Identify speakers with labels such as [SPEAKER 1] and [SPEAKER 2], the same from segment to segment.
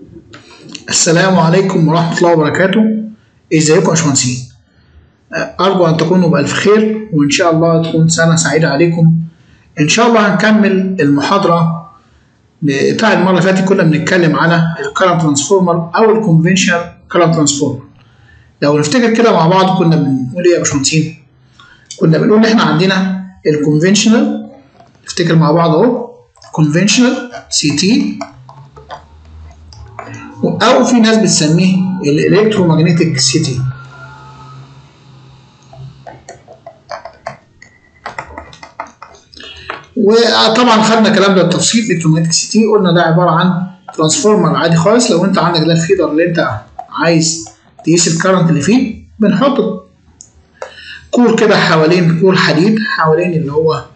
[SPEAKER 1] السلام عليكم ورحمة الله وبركاته ازيكم يا باشمهندسين أرجو أن تكونوا بألف خير وإن شاء الله تكون سنة سعيدة عليكم إن شاء الله هنكمل المحاضرة بتاع المرة اللي فاتت كنا بنتكلم على الكرنت ترانسفورمر أو الكونفنشنال كرنت ترانسفورمر لو نفتكر كده مع بعض كنا بنقول إيه يا باشمهندسين؟ كنا بنقول إن إحنا عندنا الكونفنشنال نفتكر مع بعض أهو كونفنشنال سي تي او في ناس بتسميه الالكترومagnetic سي تي وطبعا خدنا الكلام ده بالتفصيل الالكترومagnetic سي تي قلنا ده عباره عن ترانسفورمر عادي خالص لو انت عندك ده الفيدر اللي انت عايز تقيس الكرنت اللي فيه بنحط كور كده حوالين كور حديد حوالين اللي هو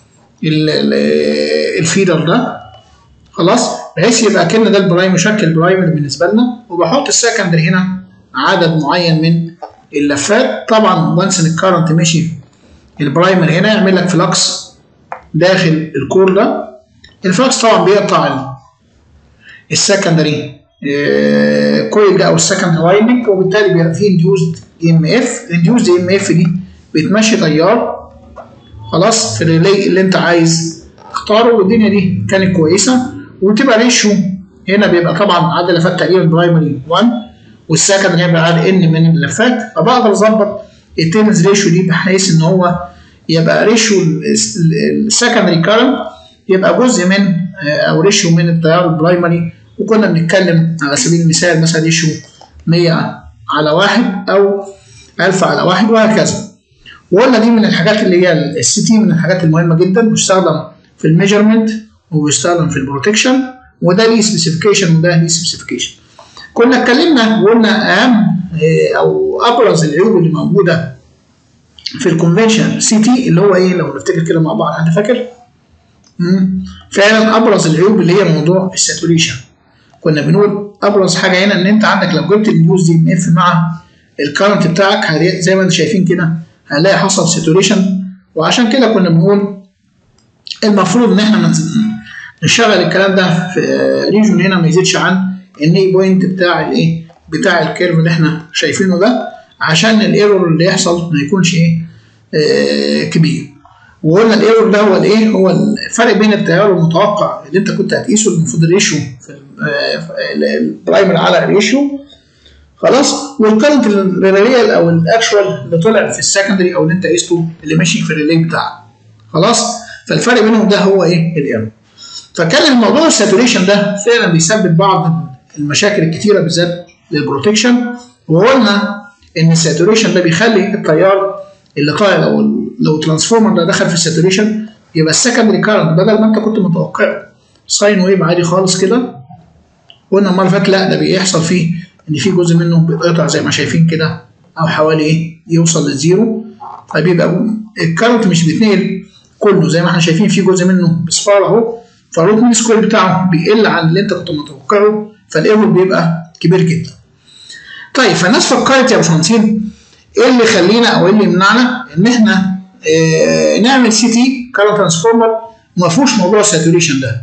[SPEAKER 1] الفيدر ده خلاص بحيث يبقى كأن ده البرايم يشكل برايمر بالنسبه لنا وبحط السكندري هنا عدد معين من اللفات طبعا وانس ان الكرنت مشي البرايمر هنا يعمل لك فلكس داخل الكور ده الفلكس طبعا بيقطع السكندري كويل ده او السكندري وايندنج وبالتالي بيبقى فيه انديوزد اي ام اف الانديوزد اي ام اف دي بتمشي تيار خلاص في الريلي اللي انت عايز تختاره والدنيا دي كانت كويسه وتبقى ريشيو هنا بيبقى طبعا عدد لفات تقريبا برايمري 1 والسكندري هيبقى عدد ان من اللفات فبقدر اظبط التيرنز ريشيو دي بحيث ان هو يبقى ريشيو السكندري كارنت يبقى جزء من او ريشيو من التيار البرايمري وكنا بنتكلم على سبيل المثال مثلا ريشيو 100 على 1 او 1000 على 1 وهكذا وقلنا دي من الحاجات اللي هي السي تي من الحاجات المهمه جدا بيستخدم في الميجرمنت وبيستخدم في البروتكشن وده ليه سبيسيفيكيشن وده ليه سبيسيفيكيشن كنا اتكلمنا وقلنا اهم او ابرز العيوب اللي موجوده في الكونفنشن سي تي اللي هو ايه لو نفتكر كده مع بعض حد فاكر؟ فعلا ابرز العيوب اللي هي موضوع الساتوريشن كنا بنقول ابرز حاجه هنا ان انت عندك لو جبت النيوز دي ام اف مع الكرنت بتاعك زي ما انتم شايفين كده هنلاقي حصل ساتوريشن وعشان كده كنا بنقول المفروض ان احنا نشغل الكلام ده في ريجون هنا ما يزيدش عن الني بوينت بتاع الايه بتاع الكيرف اللي احنا شايفينه ده عشان الايرور اللي يحصل ما يكونش ايه آه كبير وقلنا الايرور ده هو الايه هو الفرق بين التيار المتوقع اللي انت كنت هتقيسه المفروض الريشيو في البرايمر على الريشيو خلاص والكرنت الريليال او الاكشوال اللي طلع في السكندري او اللي انت قيسته اللي ماشي في الريلي بتاعك خلاص فالفرق بينهم ده هو ايه الايرور فكان الموضوع الساتوريشن ده فعلا بيسبب بعض المشاكل الكتيره بالذات للبروتكشن وقلنا ان الساتوريشن ده بيخلي التيار اللي طالع لو لو ترانسفورمر ده دخل في الساتوريشن يبقى السكندري كارنت بدل ما انت كنت متوقع ساين ويف عادي خالص كده قلنا المره اللي فاتت لا ده بيحصل فيه ان في جزء منه بيتقطع زي ما شايفين كده او حوالي ايه يوصل للزيرو فبيبقى الكارنت مش بيتنقل كله زي ما احنا شايفين في جزء منه بصفار اهو فالروت مين سكوير بتاعه بيقل عن اللي انت كنت متوقعه فالايرور بيبقى كبير جدا. طيب فالناس فكرت يا باشمهندسين ايه اللي يخلينا او ايه اللي يمنعنا ان احنا اه نعمل سي تي كارنت ترانسفورمر وما فيهوش موضوع الساتوريشن ده.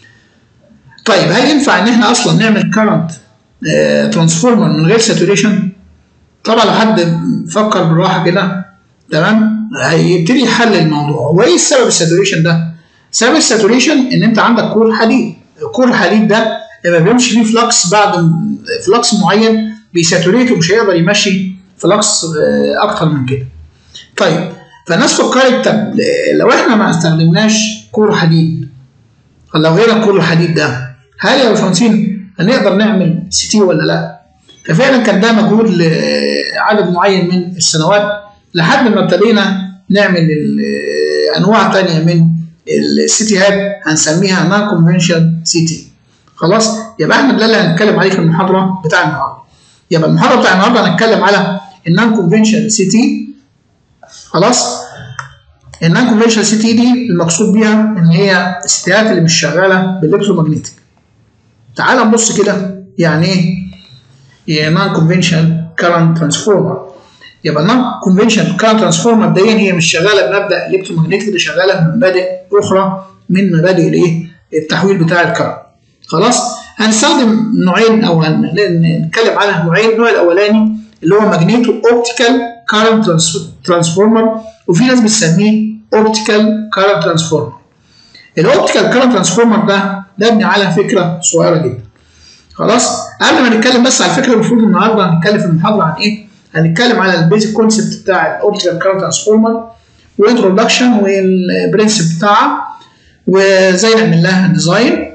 [SPEAKER 1] طيب هل ينفع ان احنا اصلا نعمل كارنت اه ترانسفورمر من غير ساتوريشن؟ طبعا لو حد فكر بالراحه كده تمام هيبتدي يحلل الموضوع هو ايه السبب الساتوريشن ده؟ سبب الساتوريشن ان انت عندك كور حديد الكور الحديد ده لما بيمشي فيه فلكس بعد فلكس معين بيساتوريت ومش هيقدر يمشي فلكس اكتر من كده طيب فالناس فكرت طب لو احنا ما استخدمناش كور حديد لو غير الكور الحديد ده هل يا باشمهندسين هنقدر نعمل سي تي ولا لا؟ ففعلا كان ده مجهود لعدد معين من السنوات لحد ما ابتدينا نعمل انواع ثانيه من السيتيهات هنسميها نون كونفنشن سيتي خلاص يبقى احنا ده اللي هنتكلم عليه في المحاضره بتاع النهارده يبقى المحاضره بتاع النهارده هنتكلم على النون كونفنشن سيتي خلاص النون كونفنشن سيتي دي المقصود بيها ان هي السيتيهات اللي مش شغاله بالالكترومagnetic تعال نبص كده يعني ايه نون كونفنشن كارنت ترانسفورمر يبقى النون كونفنشن كارنت ترانسفورمر دي هي مش شغاله بمبدا الكترومagnetic دي شغاله بمبادئ اخرى من مبادئ الايه التحويل بتاع الكارنت خلاص هنستخدم نوعين او هنتكلم على نوعين النوع الاولاني اللي هو ماجنيتو اوبتيكال كارنت ترانسفورمر وفي ناس بتسميه اوبتيكال كارنت ترانسفورمر الاوبتيكال كارنت ترانسفورمر ده مبني على فكره صغيره جدا خلاص قبل ما نتكلم بس على الفكره المفروض النهارده هنتكلم في المحاضره عن ايه هنتكلم على البيزك كونسبت بتاع الاوبتيكال كارنت ترانسفورمر وانترودكشن والبرنسبل بتاعها وازاي نعمل لها ديزاين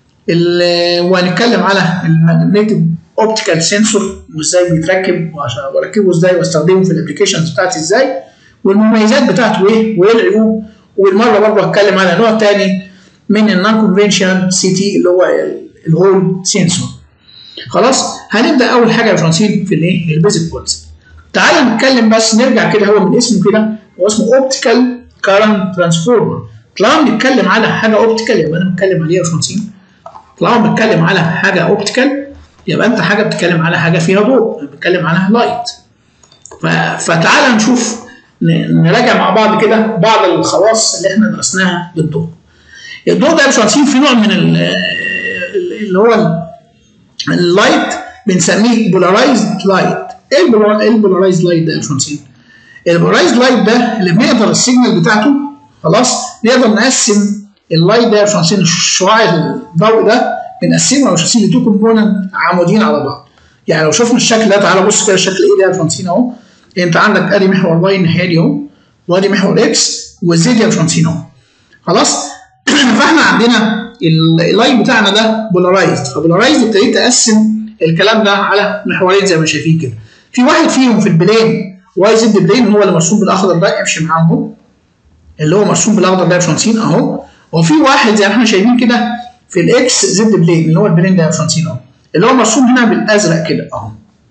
[SPEAKER 1] وهنتكلم على الماجنتيك اوبتيكال سنسور وازاي بيتركب واركبه ازاي واستخدمه في الابلكيشنز بتاعتي ازاي والمميزات بتاعته ايه وايه العيوب والمره برضه هتكلم على نوع تاني من النون كونفنشنال سي تي اللي هو الهول سنسور خلاص هنبدا اول حاجه يا فرانسيل في الايه البيزك كونسبت تعال نتكلم بس نرجع كده هو من اسمه كده هو اسمه اوبتيكال كارنت ترانسفورمر طالما بنتكلم على حاجه اوبتيكال يبقى انا بتكلم عليها يا فرانسيل طالما بتكلم على حاجه اوبتيكال يبقى انت حاجه بتتكلم على حاجه فيها ضوء بتتكلم على لايت فتعالى نشوف نراجع مع بعض كده بعض الخواص اللي احنا درسناها للضوء الضوء ده يا باشمهندسين في نوع من اللي هو اللايت بنسميه بولارايزد لايت ايه البولارايزد لايت ده يا باشمهندسين البولارايزد لايت ده اللي بنقدر السيجنال بتاعته خلاص نقدر نقسم اللايت ده يا باشمهندسين شعاع الضوء ده بنقسمه يا باشمهندسين لتو كومبوننت عمودين على بعض يعني لو شفنا الشكل ده تعالى بص كده الشكل ايه ده يا باشمهندسين اهو انت عندك ادي محور واي الناحيه دي اهو وادي محور اكس والزد يا باشمهندسين اهو خلاص فاحنا عندنا اللاين بتاعنا ده بولارايزد فبولارايزد ابتديت اقسم الكلام ده على محورين زي ما شايفين كده في واحد فيهم في البلين واي زد بلين هو اللي مرسوم بالاخضر ده امشي معاهم اهو اللي هو مرسوم بالاخضر ده يا باشمهندسين اهو وفي واحد زي ما احنا شايفين كده في الاكس زد بلين اللي هو البلين ده يا باشمهندسين اهو اللي هو مرسوم هنا بالازرق كده اهو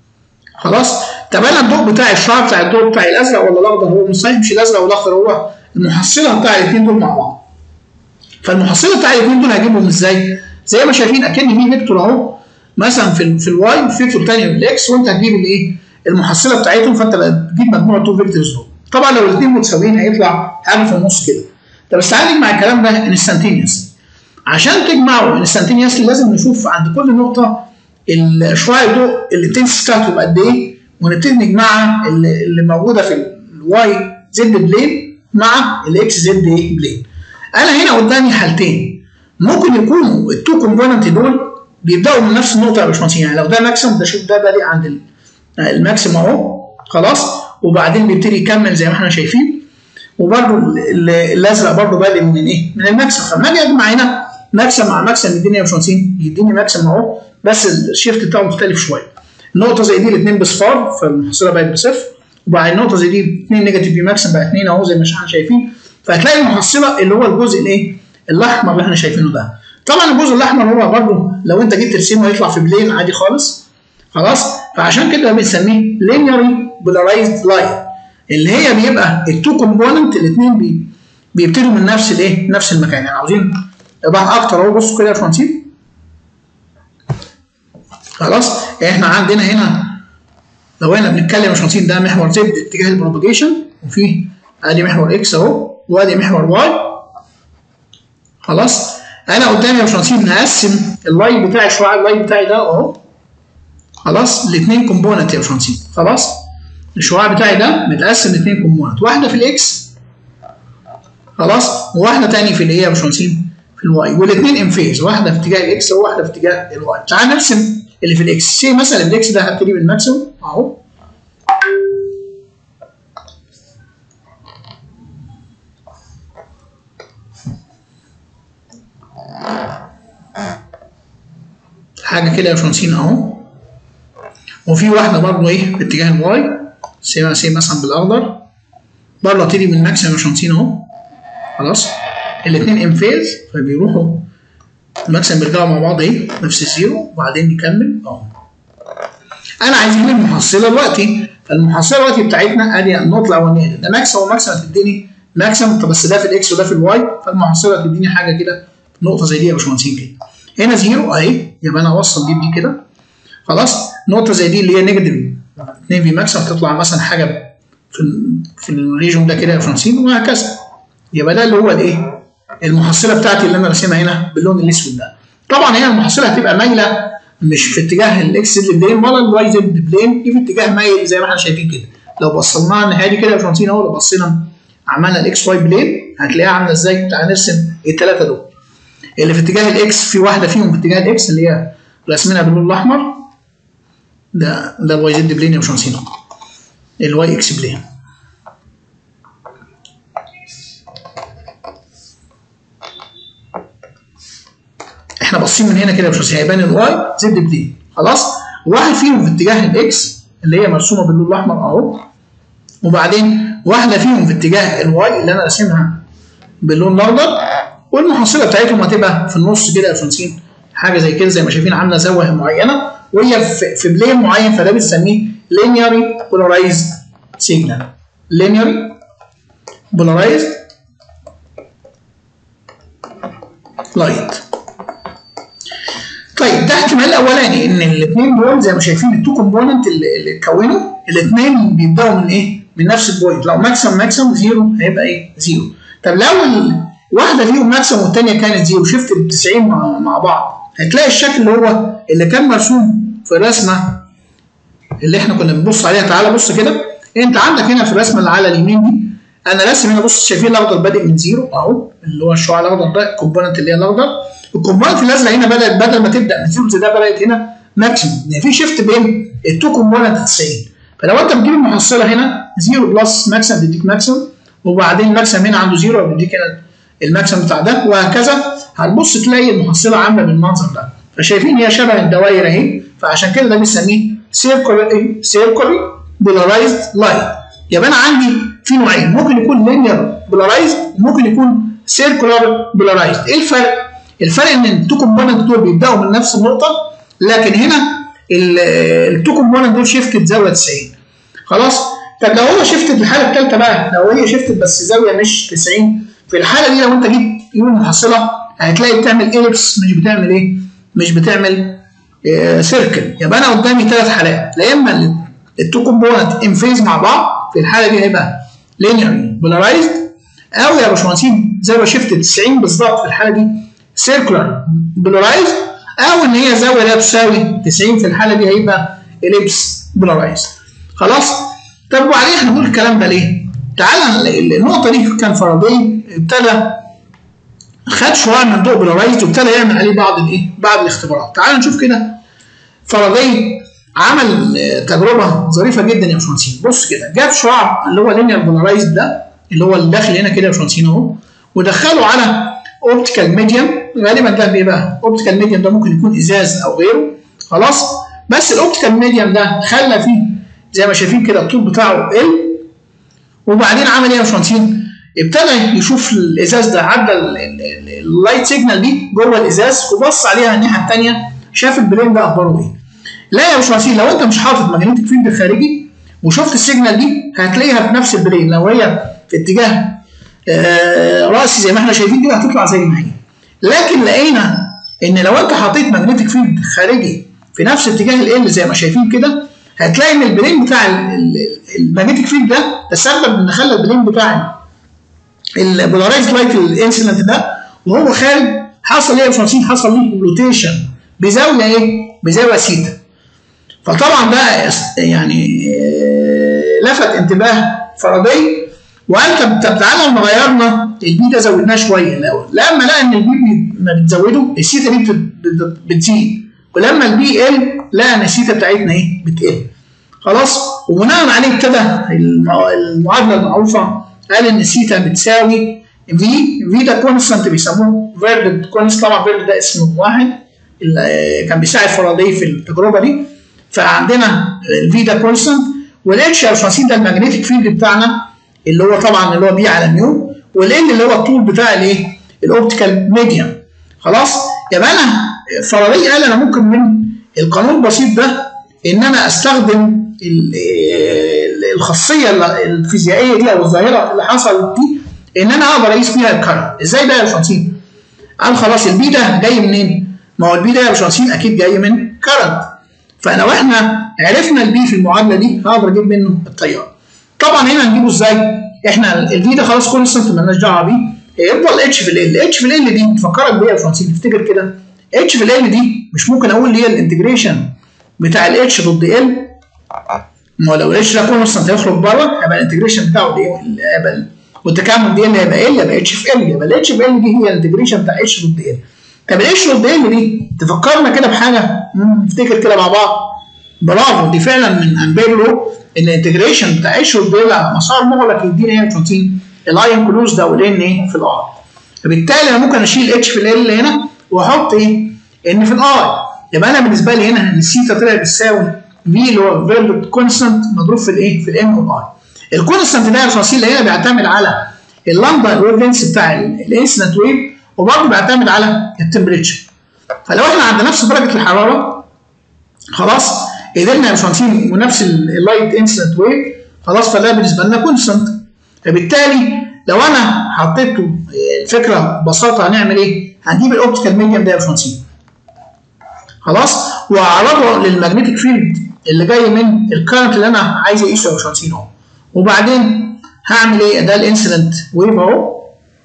[SPEAKER 1] خلاص طب انا الضوء بتاعي الشعاع بتاع الضوء بتاعي الازرق ولا الاخضر هو مش صحيح مش الازرق والاخضر هو المحصله بتاع الاثنين دول مع بعض فالمحصله بتاع الاثنين دول هجيبهم ازاي؟ زي ما شايفين اكن في فيكتور اهو مثلا في ال في الواي فيكتور ثاني في الاكس وانت هتجيب الايه؟ المحصله بتاعتهم فانت بتجيب مجموع تو فيكتورز دول طبعا لو الاثنين متساويين هيطلع حاجه في النص كده طب بس تعالى نجمع الكلام ده انستنتينيوس عشان تجمعه انستنتينيوس لازم نشوف عند كل نقطه الشعاع الضوء الانتنس بتاعته يبقى قد ايه ونبتدي نجمعها اللي, اللي موجوده في الواي زد بلين مع الاكس زد بلين انا هنا قدامي حالتين ممكن يكونوا التو كومبوننت دول بيبداوا من نفس النقطه يا باشمهندس يعني لو ده ماكسيمم ده شوف ده بادئ عند الماكسيمم اهو خلاص وبعدين بيبتدي يكمل زي ما احنا شايفين وبرده الازرق برده بادئ من ايه؟ من الماكسيمم فلما اجي اجمع هنا ماكسيمم مع ماكسيمم يديني يا باشمهندس يديني ماكسيمم اهو بس الشيفت بتاعه مختلف شويه نقطه زي دي الاثنين بصفار فالمحصله بقت بصفر وبعد النقطه زي دي 2 نيجاتيف بي ماكسيمم بقى 2 اهو زي ما احنا شايفين فهتلاقي المحصله اللي هو الجزء الايه؟ الاحمر اللي احنا شايفينه ده. طبعا الجزء الاحمر هو برضه لو انت جيت ترسمه هيطلع في بلين عادي خالص خلاص فعشان كده بنسميه لينيري بولارايزد لاين اللي هي بيبقى التو كومبوننت الاثنين بي بيبتدوا من نفس الايه؟ نفس المكان يعني عاوزين ايضاح اكتر اهو بصوا كده يا فرانسيس خلاص احنا عندنا هنا لو احنا بنتكلم يا باشمهندسين ده محور زد اتجاه البروباجيشن وفي ادي محور اكس اهو وادي محور واي خلاص انا قدامي يا باشمهندسين نقسم اللاين بتاعي الشعاع اللاين بتاعي ده اهو خلاص الاثنين كومبوننت يا باشمهندسين خلاص الشعاع بتاعي ده متقسم لاثنين كومبوننت واحده في الاكس خلاص وواحده تاني في الايه يا باشمهندسين في الواي والاثنين ان فيز واحده في اتجاه الاكس وواحده في اتجاه الواي تعال نرسم اللي في الاكس سي مثلا الاكس ده هبتدي بالماكسيموم اهو حاجه كده يا باشمهندسين اهو وفي واحده برضه ايه باتجاه الواي سي سي مثلا بالاخضر برضه هبتدي من الماكسيموم يا باشمهندسين اهو خلاص الاثنين ان فيز فبيروحوا الماكسيمم بيرجعوا مع بعض ايه نفس الزيرو وبعدين نكمل اهو انا عايز اجيب المحصله دلوقتي فالمحصله دلوقتي بتاعتنا ادي النقطه الاولانيه ده ماكسيمم وماكسيمم هتديني ماكسيمم طب بس ده في الاكس وده في الواي فالمحصله هتديني حاجه كده نقطه زي دي يا باشمهندسين كده هنا زيرو اهي يبقى انا اوصل دي بدي كده خلاص نقطه زي دي اللي هي نيجاتيف 2 في ماكسيمم تطلع مثلا حاجه في في الريجون ده كده يا باشمهندسين وهكذا يبقى ده اللي هو الايه المحصله بتاعتي اللي انا راسمها هنا باللون الاسود ده طبعا هنا المحصله هتبقى مايله مش في اتجاه الاكس زد بلين ولا الواي زد بلين دي في اتجاه مايل زي ما احنا شايفين كده لو بصينا الناحيه دي كده يا باشمهندسين اهو لو بصينا عملنا الاكس واي بلين هتلاقيها عامله ازاي تعال نرسم الثلاثه دول اللي في اتجاه الاكس في واحده فيهم في اتجاه الاكس اللي هي رسمنا باللون الاحمر ده ده الواي زد بلين يا باشمهندسين الواي اكس بلين احنا باصين من هنا كده يا باشمهندسين هيبان الواي زد بلين خلاص واحد فيهم في اتجاه الاكس اللي هي مرسومه باللون الاحمر اهو وبعدين واحده فيهم في اتجاه الواي اللي انا راسمها باللون الاخضر والمحصله بتاعتهم هتبقى في النص كده يا باشمهندسين حاجه زي كده زي ما شايفين عامله زاويه معينه وهي في, في بلين معين فده بنسميه linearly polarized signal linearly polarized light طيب ده احتمال الاولاني ان الاثنين دول زي ما شايفين التو كومبوننت اللي, اللي اتكونوا الاثنين بيبداوا من ايه؟ من نفس البوينت لو ماكسيمم ماكسيمم زيرو هيبقى ايه؟ زيرو طب لو ال- واحده فيهم ماكسيمم والثانيه كانت زيرو شفت ال 90 مع, مع بعض هتلاقي الشكل اللي هو اللي كان مرسوم في الرسمه اللي احنا كنا بنبص عليها تعالى بص كده انت عندك هنا في الرسمه اللي على اليمين دي انا راسم هنا بص شايفين الاخضر بادئ من زيرو اهو اللي هو الشعاع الاخضر ده الكومبوننت اللي هي الاخضر الكومبوننت الازرق هنا بدات بدل ما تبدا من زيرو زي ده بدات هنا ماكسيموم يعني في شيفت بين التو كومبوننت 90 فلو انت بتجيب المحصله هنا 0 بلس ماكسيمم بيديك ماكسيمم وبعدين ماكسيمم هنا عنده 0 بيديك هنا الماكسيمم بتاع ده وهكذا هتبص تلاقي المحصله عامله بالمنظر ده فشايفين هي شبه الدوائر اهي فعشان كده ده بنسميه سيركولي سيركولي بولارايزد لاين يبقى انا عندي في نوعين ممكن يكون لينير بولارايزد وممكن يكون سيركولار بولارايزد ايه الفرق؟ الفرق ان التو كومبوننت دول بيبداوا من نفس النقطه لكن هنا التو كومبوننت دول شيفتد زاويه 90 خلاص طب لو هو شيفتد الحاله الثالثه بقى لو هي شيفتد بس زاويه مش 90 في الحاله دي لو انت جيت يوم محصله هتلاقي بتعمل اليبس مش بتعمل ايه؟ مش بتعمل آه سيركل يبقى انا قدامي ثلاث حالات لا اما التو كومبوننت ان فيز مع بعض في الحاله دي هيبقى لينيرلي بولارايزد او يا باشمهندسين زاويه شيفتد 90 بالظبط في الحاله دي سيركولار بولارايزد او ان هي زاويه لا تساوي 90 في الحاله دي هيبقى اليبس بولارايزد خلاص طب وبعدين احنا بنقول الكلام ده ليه؟ تعالى النقطه دي كان فاراداي ابتدى خد شويه من الضوء بولارايزد وابتدى يعمل عليه بعض الايه؟ بعض الاختبارات تعالى نشوف كده فاراداي عمل تجربه ظريفه جدا يا باشمهندسين بص كده جاب شعاع اللي هو لينير بولارايزد ده اللي هو اللي داخل هنا كده يا باشمهندسين اهو ودخله على اوبتيكال ميديوم غالبا ده بيبقى اوبتيكال ميديوم ده ممكن يكون ازاز او غيره خلاص بس الاوبتيكال ميديوم ده خلى فيه زي ما شايفين كده الطول بتاعه قل وبعدين عمل ايه يا باشمهندسين؟ ابتدى يشوف الازاز ده عدى اللايت سيجنال دي جوه الازاز وبص عليها الناحيه الثانيه شاف البلين ده اخباره ايه؟ لا يا باشمهندسين لو انت مش حاطط ماجنتيك فيلد خارجي وشفت السيجنال دي هتلاقيها في نفس البلين لو هي في اتجاه آه راسي زي ما احنا شايفين كده هتطلع زي ما هي لكن لقينا ان لو انت حطيت ماجنتيك فيلد خارجي في نفس اتجاه ال زي ما شايفين كده هتلاقي ان البلين بتاع الماجنتيك فيلد ده تسبب ان خلى البلين بتاع البولارايز لايت الانسيدنت ده وهو خارج حصل ايه يا باشمهندسين؟ حصل له روتيشن بزاويه ايه؟ بزاويه سيتا. فطبعا ده يعني لفت انتباه فاراداي وقال طب طب تعالى لما غيرنا البي ده زودناه شويه الاول لما لقى ان البي ما بتزوده السيتا دي بتزيد ولما البي يقل لقى ان السيتا بتاعتنا ايه؟ بتقل. خلاص؟ وبناء عليه ابتدى المعادله المعروفه قال ان السيتا بتساوي في في ده كونستانت بيسموه فيرد كونست طبعا فيرد ده اسم واحد اللي كان بيساعد فاراداي في التجربه دي فعندنا الفي ده كونستانت والاتش يا باشمهندسين ده الماجنتيك فيلد بتاعنا اللي هو طبعا اللي هو بي على ميو والال اللي هو الطول بتاع الايه؟ الاوبتيكال ميديم خلاص؟ يبقى انا فاراداي قال انا ممكن من القانون البسيط ده ان انا استخدم الخاصيه الفيزيائيه دي او الظاهره اللي حصلت دي ان انا اقدر اقيس بيها الكرنت ازاي بقى يا باشمهندسين؟ قال خلاص البي ده جاي منين؟ ما هو البي ده يا باشمهندسين اكيد جاي من كرنت فلو احنا عرفنا البي في المعادله دي هقدر اجيب منه التيار طبعا هنا نجيبه ازاي؟ احنا الفي ده خلاص كونستنت مالناش دعوه بيه يفضل اتش في ال اتش في ال دي تفكرك بيه يا باشمهندسين تفتكر كده اتش في ال دي مش ممكن اقول اللي هي الانتجريشن بتاع الاتش ضد ال ما هو لو الاتش ده كونستنت هيخرج بره يبقى الانتجريشن بتاعه دي يبقى والتكامل دي اللي هيبقى ال يبقى اتش في ال يبقى الاتش في ال دي هي الانتجريشن بتاع اتش ضد ال طب الاتش ضد ال دي تفكرنا كده بحاجه نفتكر كده مع بعض برافو دي فعلا من امبيرلو ان الانتجريشن بتاع اتش ضد ال على مسار مغلق يدينا هنا 30 الاي انكلوز ده والان ايه في الار فبالتالي انا ممكن اشيل اتش في ال هنا واحط ايه ان في الاي يبقى انا بالنسبه لي هنا ان الثيتا طلع بتساوي في اللي هو فيربت كونستنت مضروب في الايه في الام والاي الكونستنت ده الفصيل هنا بيعتمد على اللامدا ويف لينس بتاع الانسنت ويف وبرضه بيعتمد على التمبريتشر فلو احنا عند نفس درجه الحراره خلاص قدرنا يا باشمهندسين ونفس اللايت انسنت ويف خلاص فده بالنسبه لنا كونستنت فبالتالي لو انا حطيته الفكره ببساطه هنعمل ايه؟ هنجيب الاوبتيكال ميديم ده يا باشمهندسين خلاص واعرضه للمagnetic فيلد اللي جاي من الكارنت اللي انا عايز اقيسه يا باشمهندسين اهو وبعدين هعمل ايه؟ ده الانسيدنت ويف اهو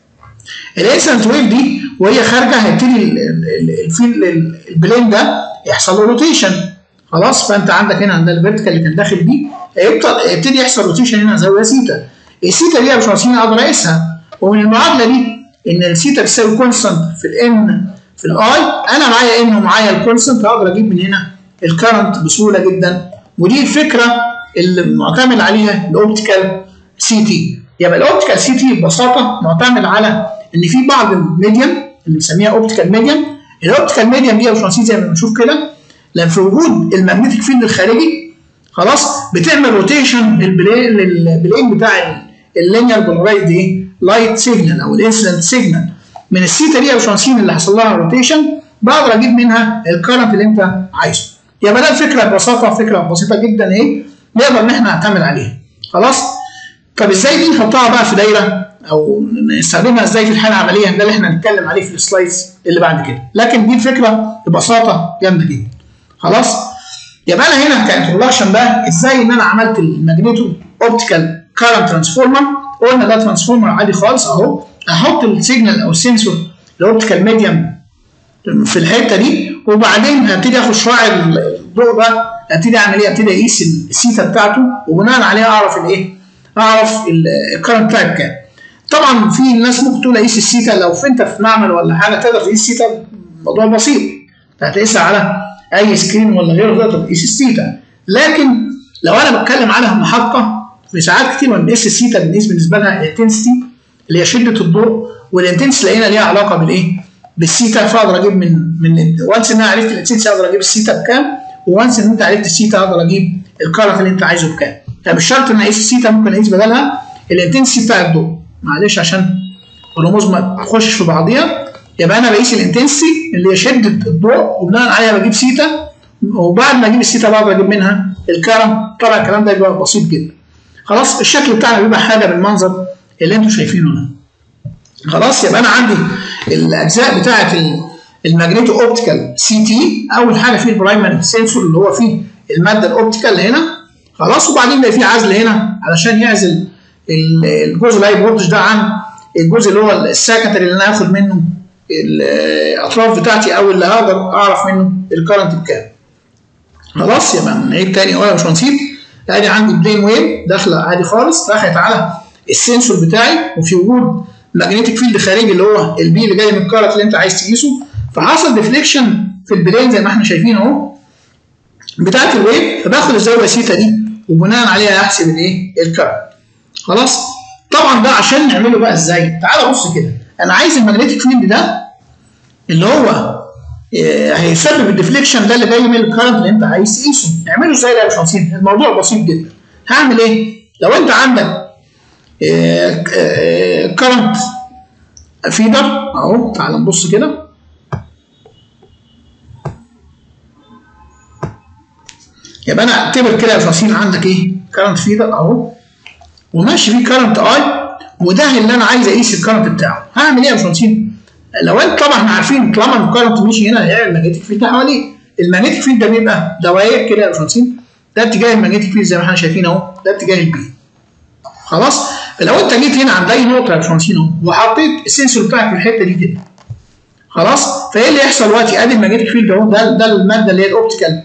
[SPEAKER 1] الانسيدنت ويف دي وهي خارجه هيبتدي الفيل البلين ده يحصل له روتيشن خلاص فانت عندك هنا عند الفيرتيكال اللي كان داخل دي يبتدي يحصل روتيشن هنا زاويه سيتا السيتا دي يا باشمهندسين اقدر اقيسها ومن المعادله دي ان السيتا بتساوي كونستنت في الان في الاي انا معايا ان ومعايا الكونستنت اقدر اجيب من هنا الكرنت بسهوله جدا ودي الفكره اللي معتمد عليها الاوبتيكال سي تي يبقى الاوبتيكال سي تي ببساطه معتمد على ان في بعض الميديم اللي بنسميها اوبتيكال ميديم الاوبتيكال ميديم دي يا باشمهندسين زي ما بنشوف كده لما في وجود المagnetic فيلد الخارجي خلاص بتعمل روتيشن للبلين للبلين بتاع اللينير بولارايزد ايه لايت سيجنال او الانسيدنت سيجنال من السيتا دي يا باشمهندسين اللي حصل لها روتيشن بقدر اجيب منها الكرنت اللي انت عايزه يبقى ده الفكره ببساطه فكره بسيطه جدا ايه نقدر ان احنا نعتمد عليها خلاص طب ازاي دي نحطها بقى في دايره او نستخدمها ازاي في الحاله العمليه ده اللي احنا هنتكلم عليه في السلايدز اللي بعد كده لكن دي الفكره ببساطه جامده جدا خلاص يبقى انا هنا كانترودكشن بقى ازاي ان انا عملت الماجنيتو اوبتيكال كارنت ترانسفورمر قلنا ده ترانسفورمر عادي خالص اهو احط السيجنال او السنسور الاوبتيكال ميديم في الحته دي وبعدين ابتدي اخد شعاع الضوء ده ابتدي اعمل ايه؟ ابتدي اقيس السيتا بتاعته وبناء عليها اعرف الايه؟ اعرف الكرنت تايب كام. طبعا في ناس ممكن تقول اقيس السيتا لو انت في معمل ولا حاجه تقدر تقيس السيتا الموضوع بسيط هتقيسها على اي سكرين ولا غيره تقدر تقيس السيتا لكن لو انا بتكلم على محطه في ساعات كتير ما بنقيس السيتا بنقيس بالنسبه لها الانتنسيتي اللي هي شده الضوء والانتنسيتي لقينا ليها علاقه بالايه؟ بالسيتا فاقدر اجيب من من وانس ان انا عرفت الانتنسيتي اقدر اجيب السيتا بكام وانس ان انت عرفت السيتا اقدر اجيب الكارت اللي انت عايزه بكام طب الشرط ان اقيس السيتا ممكن اقيس بدلها الانتنسيتي بتاع الضوء معلش عشان الرموز ما تخشش في بعضيها يبقى انا بقيس الانتنسيتي اللي هي شده الضوء وبناء عليها بجيب سيتا وبعد ما اجيب السيتا بقدر اجيب منها الكرم طبعا الكلام ده بيبقى بسيط جدا خلاص الشكل بتاعنا بيبقى حاجه بالمنظر اللي انتم شايفينه ده خلاص يبقى انا عندي الاجزاء بتاعه الماجنيتو اوبتيكال سي تي اول حاجه فيه البرايمري سنسور اللي هو فيه الماده الاوبتيكال هنا خلاص وبعدين بقى فيه عزل هنا علشان يعزل الجزء الهاي فولتج ده عن الجزء اللي هو السكندري اللي انا هاخد منه الاطراف بتاعتي او اللي هقدر اعرف منه الكرنت بكام خلاص يبقى نعيد تاني اهو يا باشمهندس ادي عندي بلين ويف داخله عادي خالص دخلت على السنسور بتاعي وفي وجود ماجنتيك فيلد خارجي اللي هو البي اللي جاي من الكارت اللي انت عايز تقيسه فحصل ديفليكشن في البلين زي ما احنا شايفين اهو بتاعت الويف فباخد الزاويه سيتا دي وبناء عليها احسب الايه؟ الكارت خلاص طبعا ده عشان نعمله بقى ازاي؟ تعالى بص كده انا عايز الماجنتيك فيلد ده اللي هو هيسبب الديفليكشن ده اللي جاي من الكارنت اللي انت عايز تقيسه نعمله ازاي ده يا باشمهندس الموضوع بسيط جدا هعمل ايه لو انت عندك كارنت فيدر اهو تعال نبص كده يبقى انا اعتبر كده يا باشمهندس عندك ايه كارنت فيدر اهو وماشي فيه كارنت اي وده اللي انا عايز اقيس الكارنت بتاعه هعمل ايه يا باشمهندس لو انت طبعا احنا عارفين طالما الكرنت مشي هنا هيعمل ماجنتيك فيلد حواليه الماجنتيك فيلد ده بيبقى دوائر كده يا باشمهندس ده اتجاه الماجنتيك فيلد زي ما احنا شايفين اهو ده اتجاه البي خلاص فلو انت جيت هنا عند اي نقطه يا باشمهندس اهو وحطيت السنسور بتاعك في الحته دي كده خلاص فايه اللي يحصل دلوقتي ادي الماجنتيك فيلد اهو ده ده الماده اللي هي الاوبتيكال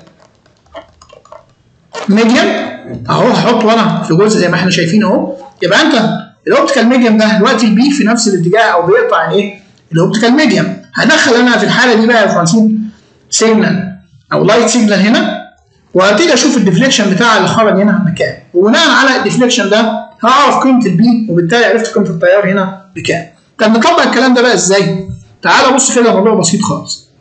[SPEAKER 1] ميديم اهو هحطه انا في جزء زي ما احنا شايفين اهو يبقى انت الاوبتيكال ميديم ده دلوقتي البي في نفس الاتجاه او بيقطع الايه؟ الاوبتيكال ميديم هدخل انا في الحاله دي بقى يا فرانسين سيجنال او لايت سيجنال هنا وهبتدي اشوف الديفليكشن بتاع اللي خرج هنا بكام وبناء على الديفليكشن ده هعرف قيمه البي وبالتالي عرفت قيمه التيار هنا بكام طب نطبق الكلام ده بقى ازاي؟ تعالى بص كده الموضوع بسيط خالص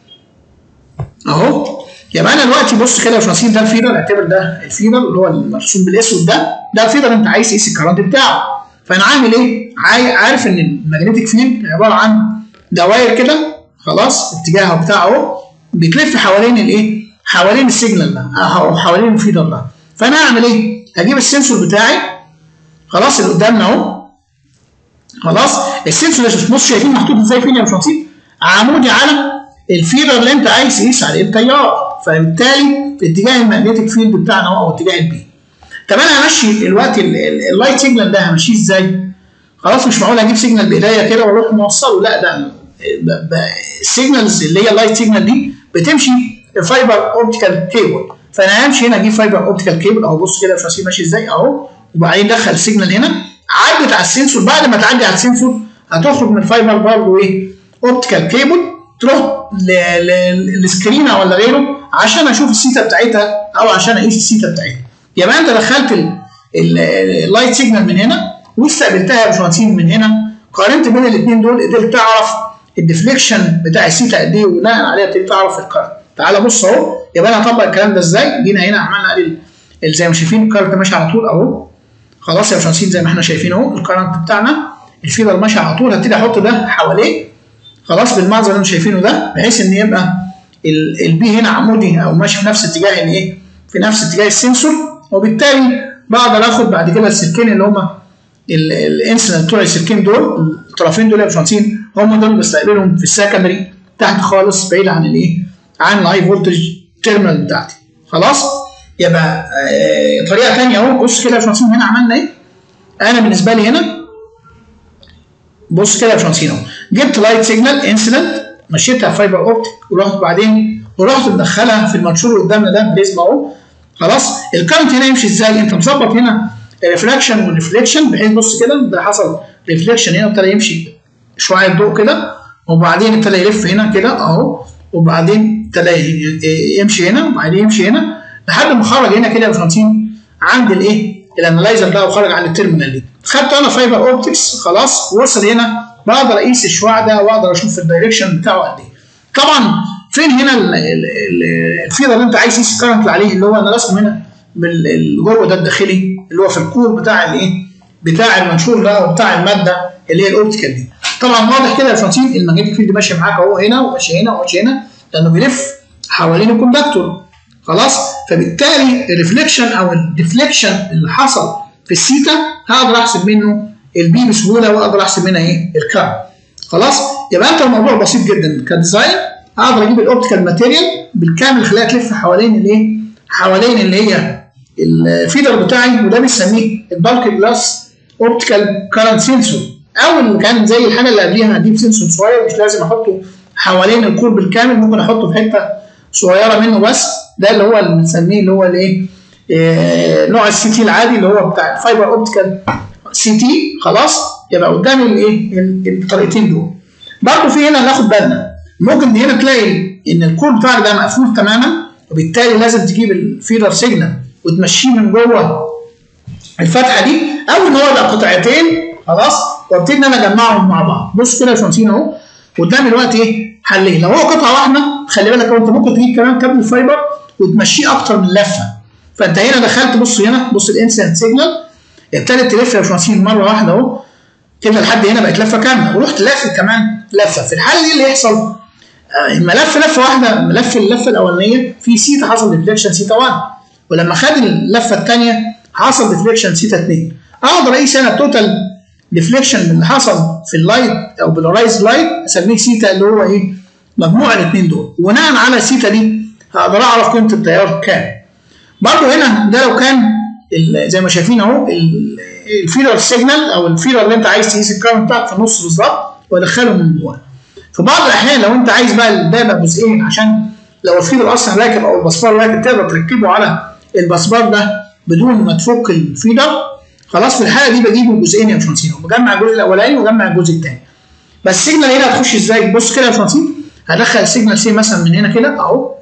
[SPEAKER 1] اهو يبقى انا دلوقتي بص كده يا فرانسين ده الفيدر اعتبر ده الفيدر اللي هو المرسوم بالاسود ده ده الفيدر انت عايز تقيس الكرنت بتاعه فانا عامل ايه؟ عارف ان الماجنتيك فيلد عباره عن دوائر كده خلاص اتجاهه بتاعه بتلف حوالين الايه؟ حوالين السيجنال ده او حوالين الفيدر ده فانا اعمل ايه؟ اجيب السنسور بتاعي خلاص اللي قدامنا اهو خلاص السنسور بص شايفين محطوط ازاي فين يا فرانسين؟ عمودي على الفيدر اللي انت عايز تقيس عليه التيار فبالتالي في اتجاه الماجنتيك فيلد بتاعنا او اتجاه البي طب انا همشي دلوقتي اللايت سيجنال ده همشيه ازاي؟ خلاص مش معقول اجيب سيجنال بايديا كده واروح موصله لا ده السيجنالز اللي هي اللايت سيجنال دي بتمشي فايبر اوبتيكال كيبل فانا همشي هنا اجيب فايبر اوبتيكال كيبل اهو بص كده الفراسيل ماشي ازاي اهو وبعدين دخل السيجنال هنا عدت على السنسور بعد ما تعدي على السنسور هتخرج من الفايبر برضه ايه اوبتيكال كيبل تروح للسكرينه ولا غيره عشان اشوف السيتا بتاعتها او عشان اقيس السيتا بتاعتها يبقى انت دخلت اللايت سيجنال من هنا واستقبلتها يا باشمهندسين من هنا قارنت بين الاثنين دول قدرت تعرف الديفليكشن بتاع السيتا قد ايه وبناء عليها ابتديت تعرف الكارت تعالى بص اهو يبقى انا هطبق الكلام ده ازاي جينا هنا عملنا ادي زي ما شايفين الكارت ماشي على طول اهو خلاص يا باشمهندسين زي ما احنا شايفين اهو الكارنت بتاعنا الفيدر ماشي على طول هبتدي احط ده حواليه خلاص بالمنظر اللي انتم شايفينه ده بحيث ان يبقى البي هنا عمودي او ماشي في نفس اتجاه الايه؟ في نفس اتجاه السنسور وبالتالي بقدر اخد بعد كده السلكين اللي هم الانسنت بتوع السلكين دول الطرفين دول يا باشمهندسين هم دول بستقبلهم في السكندري تحت خالص بعيد عن الايه؟ عن الهاي فولتج تيرمينال بتاعتي خلاص؟ يبقى آه طريقه ثانيه اهو بص كده يا باشمهندسين هنا عملنا ايه؟ انا بالنسبه لي هنا بص كده يا باشمهندسين اهو جبت لايت سيجنال انسيدنت مشيتها فايبر اوبتيك ورحت بعدين ورحت مدخلها في المنشور اللي قدامنا ده بريزما اهو خلاص الكارنت هنا يمشي ازاي؟ انت مظبط هنا ريفلكشن والريفليكشن بحيث بص كده ده حصل ريفليكشن هنا ابتدى يمشي شويه ضوء كده وبعدين ابتدى يلف هنا كده اهو وبعدين ابتدى يمشي هنا وبعدين يمشي هنا لحد ما خرج هنا كده يا باشمهندسين عند الايه؟ الانلايزر ده وخرج عند التيرمينال دي خدت انا فايبر اوبتكس خلاص وصل هنا بقدر اقيس الشعاع ده واقدر اشوف الدايركشن بتاعه قد ايه طبعا فين هنا الفيدر اللي انت عايز تقيس الكرنت اللي عليه اللي هو انا راسمه هنا جوه ده الداخلي اللي هو في الكور بتاع الايه بتاع المنشور ده وبتاع الماده اللي هي الاوبتيكال دي طبعا واضح كده يا فرانسين الماجنتيك فيلد ماشي معاك اهو هنا وماشي هنا وماشي هنا لانه بيلف حوالين الكوندكتور خلاص فبالتالي الريفليكشن او الديفليكشن اللي حصل في السيتا هقدر احسب منه البي بسهوله واقدر احسب منها ايه الكارب خلاص يبقى انت الموضوع بسيط جدا كديزاين اقدر اجيب الاوبتيكال ماتيريال بالكامل اخليها تلف حوالين الايه حوالين اللي هي الفيدر بتاعي وده بنسميه البالك جلاس اوبتيكال كارنت سنسور او اللي كان زي الحاجه اللي قبليها هجيب سنسور صغير مش لازم احطه حوالين الكور بالكامل ممكن احطه في حته صغيره منه بس ده اللي هو اللي بنسميه اللي هو الايه إيه نوع السي تي العادي اللي هو بتاع الفايبر اوبتيكال سي تي خلاص يبقى قدامي الايه الطريقتين دول برضه في هنا ناخد بالنا ممكن هنا تلاقي ان الكور بتاعك ده مقفول تماما وبالتالي لازم تجيب الفيدر سيجنال وتمشيه من جوه الفتحه دي او ان هو يبقى قطعتين خلاص وابتدي ان انا اجمعهم مع بعض بص كده يا شمسين اهو قدامي دلوقتي ايه حلين لو هو قطعه واحده خلي بالك انت ممكن تجيب كمان كابل فايبر وتمشيه اكتر من لفه فانت هنا دخلت بص هنا بص الانسنت سيجنال ابتدت تلف يا باشمهندسين مره واحده اهو كده لحد هنا بقت لفه كامله ورحت لافف كمان لفه في الحاله دي اللي يحصل الملف لفه واحده ملف اللفه الاولانيه في سيتا حصل ديفليكشن سيتا 1 ولما خد اللفه الثانيه حصل ديفليكشن سيتا 2 اقدر اقيس انا التوتال ديفليكشن اللي حصل في اللايت او بالرايز لايت اسميه سيتا اللي هو ايه مجموع الاثنين دول وبناء على السيتا دي هقدر اعرف قيمه التيار كام برضه هنا ده لو كان زي ما شايفين اهو الفيدر سيجنال او الفيدر اللي انت عايز تقيس الكارنت بتاعك في النص بالظبط وادخله من جوه في بعض الاحيان لو انت عايز بقى ده يبقى جزئين عشان لو الفيدر اصلا راكب او البسبار راكب تقدر تركبه على البسبار ده بدون ما تفك الفيدر خلاص في الحاله دي بجيبه جزئين يا فرانسينو بجمع الجزء الاولاني وبجمع الجزء الثاني بس السيجنال هنا هتخش ازاي بص كده يا فرانسينو هدخل السيجنال سي مثلا من هنا كده اهو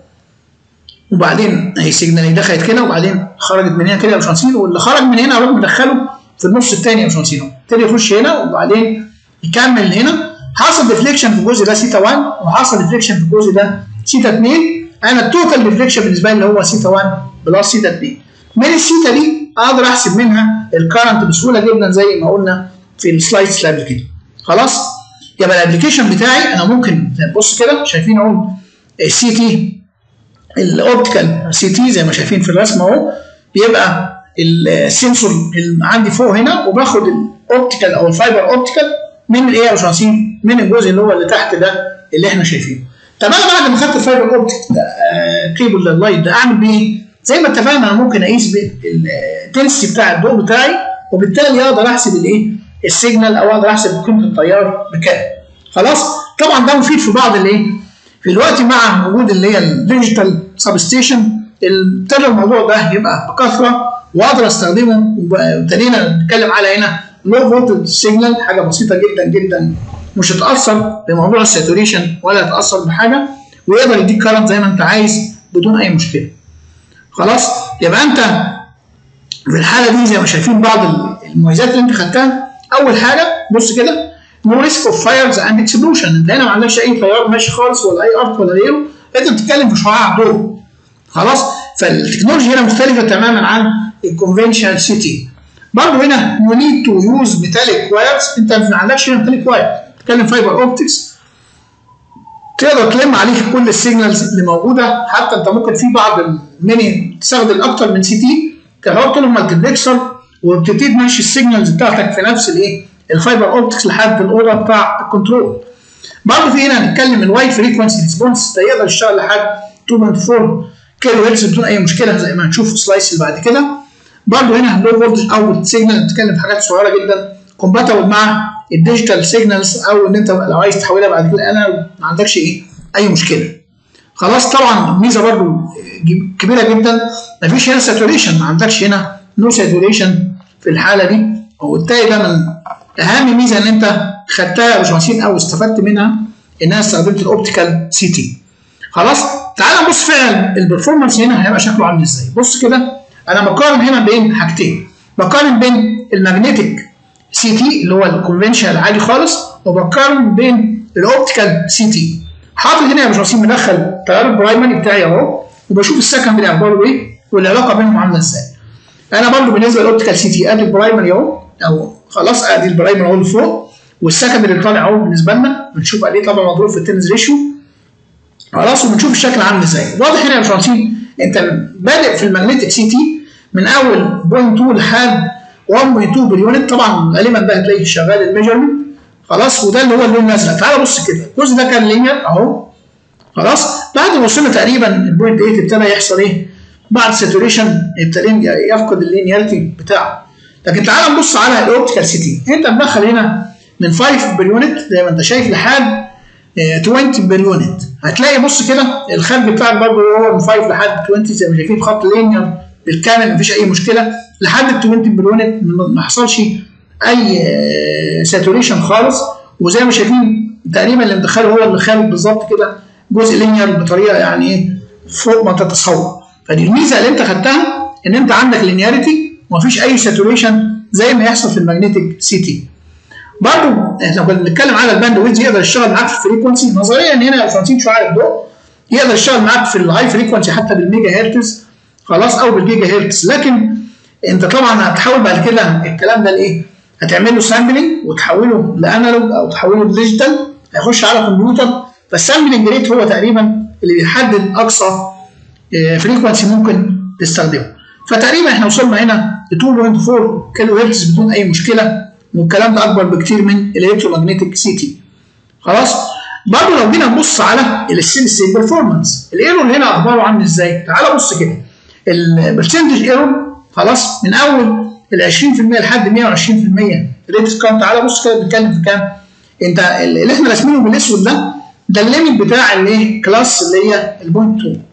[SPEAKER 1] وبعدين هي سيجنال دخلت كده وبعدين خرجت من هنا كده يا فرانسينو واللي خرج من هنا اروح مدخله في النص الثاني يا فرانسينو ابتدي يخش هنا وبعدين يكمل هنا حصل ديفليكشن في الجزء ده سيتا 1 وحصل ديفليكشن في الجزء ده سيتا 2 انا التوتال ديفليكشن بالنسبه لي اللي هو سيتا 1 بلس سيتا 2 من السيتا دي اقدر احسب منها الكرنت بسهوله جدا زي ما قلنا في السلايدز اللي قبل كده خلاص يبقى الابلكيشن بتاعي انا ممكن بص كده شايفين اهو السي تي الاوبتيكال سي تي زي ما شايفين في الرسم اهو بيبقى السنسور اللي عندي فوق هنا وباخد الاوبتيكال او الفايبر اوبتيكال من الايه يا باشمهندس من الجزء اللي هو اللي تحت ده اللي احنا شايفينه طب انا بعد ما خدت الفايبر اوبتيك ده آه كيبل اللايت ده اعمل بيه زي ما اتفقنا انا ممكن اقيس التنسي بتاع الضوء بتاعي وبالتالي اقدر احسب الايه السيجنال او اقدر احسب قيمه التيار بكام خلاص طبعا ده مفيد في بعض الايه في الوقت مع وجود اللي هي الديجيتال سبستيشن ابتدى الموضوع ده يبقى بكثره واقدر استخدمه وابتدينا نتكلم على هنا لو فولتج سيجنال حاجه بسيطه جدا جدا مش هتاثر بموضوع الساتوريشن ولا هتاثر بحاجه ويقدر يديك كارنت زي ما انت عايز بدون اي مشكله خلاص يبقى انت في الحاله دي زي ما شايفين بعض المميزات اللي انت خدتها اول حاجه بص كده نو ريسك اوف فايرز اند اكسبلوشن انت هنا ما عندكش اي تيار ماشي خالص ولا اي ارض ولا غيره انت بتتكلم في شعاع ضوء خلاص فالتكنولوجيا هنا مختلفه تماما عن الكونفنشنال سي تي برضه هنا يو نيد تو يوز ميتاليك وايرز انت ما عندكش هنا ميتاليك واير بتتكلم فايبر اوبتكس تقدر تلم عليك كل السيجنالز اللي موجوده حتى انت ممكن في بعض الميني تستخدم اكتر من سي تي تحط لهم مالتيبلكسر وبتبتدي تمشي السيجنالز بتاعتك في نفس الايه الفايبر اوبتكس لحد الاوضه بتاع الكنترول برضه في هنا هنتكلم الواي فريكونسي ريسبونس ده يقدر يشتغل لحد 2.4 كيلو هرتز بدون اي مشكله زي ما هنشوف في السلايس اللي بعد كده برضه هنا لو فولتج اوت سيجنال بتتكلم في حاجات صغيره جدا كومباتبل مع الديجيتال سيجنالز او ان انت لو عايز تحولها بعد كده انا ما عندكش ايه اي مشكله خلاص طبعا ميزه برضه كبيره جدا مفيش هنا ساتوريشن ما عندكش هنا نو ساتوريشن في الحاله دي وبالتالي ده من اهم ميزه ان انت خدتها يا باشمهندسين او استفدت منها ان انا استخدمت الاوبتيكال سي تي خلاص تعال نبص فعلا البرفورمانس هنا هيبقى شكله عامل ازاي بص كده انا بقارن هنا بين حاجتين بقارن بين الماجنتيك سي تي اللي هو الكونفنشنال العادي خالص وبقارن بين الاوبتيكال سي تي حاطط هنا يا باشمهندس مدخل التيار البرايمري بتاعي اهو وبشوف السكندري اخباره ايه والعلاقه بينهم عامله ازاي انا برضو بالنسبه للاوبتيكال سي تي ادي البرايمري اهو او خلاص ادي البرايمري اهو لفوق والسكندري اللي طالع اهو بالنسبه لنا بنشوف قد ايه طبعا مضروب في التنز ريشيو خلاص وبنشوف الشكل عامل ازاي واضح هنا يا باشمهندس انت بادئ في الماجنتيك سي تي من اول بوينت 2 لحد 1.2 باليونت طبعا غالبا ده هتلاقيه شغال الميجرمنت خلاص وده اللي هو اللون الازرق تعال بص كده الجزء ده كان لينير اهو خلاص بعد ما وصلنا تقريبا البوينت 8 ابتدى يحصل ايه؟ بعد ساتوريشن ابتدى يفقد اللينياليتي بتاعه لكن تعال نبص على الاوبتيكال سي تي انت مدخل هنا من 5 باليونت زي ما انت شايف لحد 20 باليونت هتلاقي بص كده الخارج بتاعك برضه هو من 5 لحد 20 زي ما شايفين خط لينير بالكامل مفيش اي مشكله لحد ال 20 باليونت ما حصلش اي ساتوريشن خالص وزي ما شايفين تقريبا اللي مدخله هو اللي خارج بالظبط كده جزء لينير بطريقه يعني ايه فوق ما تتصور فدي الميزه اللي انت خدتها ان انت عندك لينياريتي ومفيش اي ساتوريشن زي ما يحصل في الماجنتيك سي تي برضه احنا كنا بنتكلم على الباند ويدز يقدر يشتغل معاك في الفريكونسي نظريا هنا 50 شعاع الضوء يقدر يشتغل معاك في الهاي فريكونسي حتى بالميجا هرتز خلاص او بالجيجا هرتز لكن انت طبعا هتحول بعد كده الكلام ده لايه؟ هتعمل له سامبلنج وتحوله لانالوج او تحوله لديجيتال هيخش على كمبيوتر فالسامبلنج ريت هو تقريبا اللي بيحدد اقصى فريكونسي ممكن تستخدمه فتقريبا احنا وصلنا هنا ل 2.4 كيلو هرتز بدون اي مشكله والكلام ده اكبر بكتير من الالكترومagnetic سي تي خلاص برضه لو جينا نبص على السيلسي بيرفورمانس الايرور هنا اخباره عامل ازاي تعال بص كده البرسنتج ايرور خلاص من اول ال 20% لحد 120% ريت كام تعال بص كده بنتكلم في كام انت اللي احنا راسمينه بالاسود ده ده الليميت بتاع الايه كلاس اللي هي البوينت 2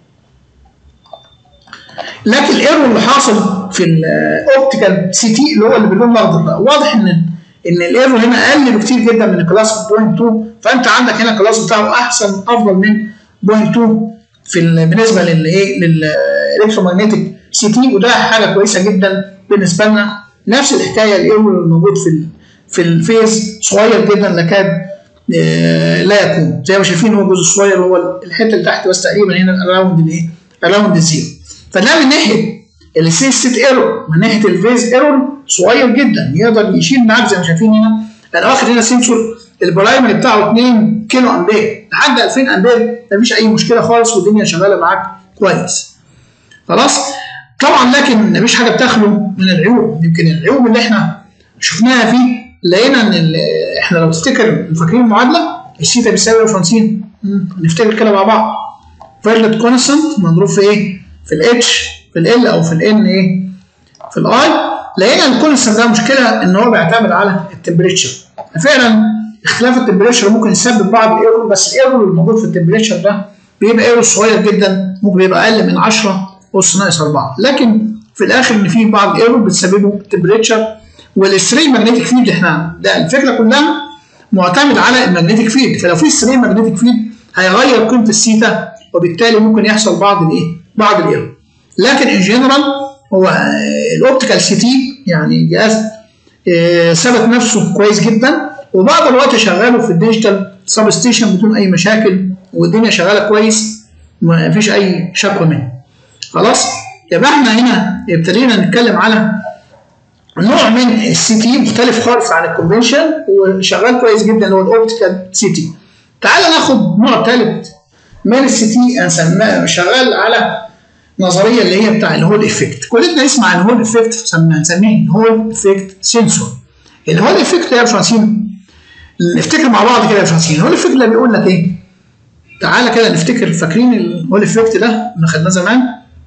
[SPEAKER 1] لكن الايرور اللي حاصل في الاوبتيكال سي تي اللي هو اللي باللون الاخضر ده واضح ان ان الايرور هنا اقل بكتير جدا من الكلاس بوينت 2 فانت عندك هنا الكلاس بتاعه احسن افضل من بوينت 2 في بالنسبه للايه للالكترومagnetic سي تي وده حاجه كويسه جدا بالنسبه لنا نفس الحكايه الايرور الموجود في في الفيز صغير جدا لكاد لا يكون زي ما شايفين هو جزء صغير هو الحته اللي تحت بس تقريبا هنا اراوند الايه اراوند الزيرو فده من ناحيه السي ستيت ايرور من ناحيه الفيز ايرور صغير جدا يقدر يشيل معاك زي ما شايفين هنا انا واخد هنا سنسور البرايمري بتاعه 2 كيلو امبير لحد 2000 امبير مفيش اي مشكله خالص والدنيا شغاله معاك كويس خلاص طبعا لكن مفيش حاجه بتخلو من العيوب يمكن العيوب اللي احنا شفناها فيه لقينا ان احنا لو تفتكر فاكرين المعادله السيتا بيساوي 50 نفتكر كده مع بعض فيرلت كونستنت مضروب في ايه؟ في الاتش في ال او في الان ايه؟ في الاي لقينا الكونستنت ده مشكله ان هو بيعتمد على التمبريتشر فعلا اختلاف التمبريتشر ممكن يسبب بعض الايرور بس الايرور الموجود في التمبريتشر ده بيبقى ايرور صغير جدا ممكن يبقى اقل من 10 اس ناقص 4 لكن في الاخر ان في بعض الايرور بتسببه التمبريتشر والستري ماجنتيك فيلد احنا ده الفكره كلها معتمد على الماجنتيك فيلد فلو في ستري ماجنتيك فيلد هيغير قيمه السيتا وبالتالي ممكن يحصل بعض الايه؟ بعض الايرور لكن ان جنرال هو الاوبتيكال سي تي يعني جهاز اه ثبت نفسه كويس جدا وبعض الوقت شغاله في الديجيتال سب ستيشن بدون اي مشاكل والدنيا شغاله كويس ما فيش اي شكوى منه خلاص يبقى احنا هنا ابتدينا نتكلم على نوع من السي تي مختلف خالص عن الكونفنشن وشغال كويس جدا اللي هو الاوبتيكال سي تي تعال ناخد نوع ثالث من السي تي شغال على نظريه اللي هي بتاع الهول افكت كلنا نسمع عن الهول افكت هنسميه الهول افكت سنسور الهول افكت يا باشمهندسين نفتكر مع بعض كده يا باشمهندسين الهول افكت اللي بيقول لك ايه تعالى كده نفتكر فاكرين الهول افكت ده اللي خدناه زمان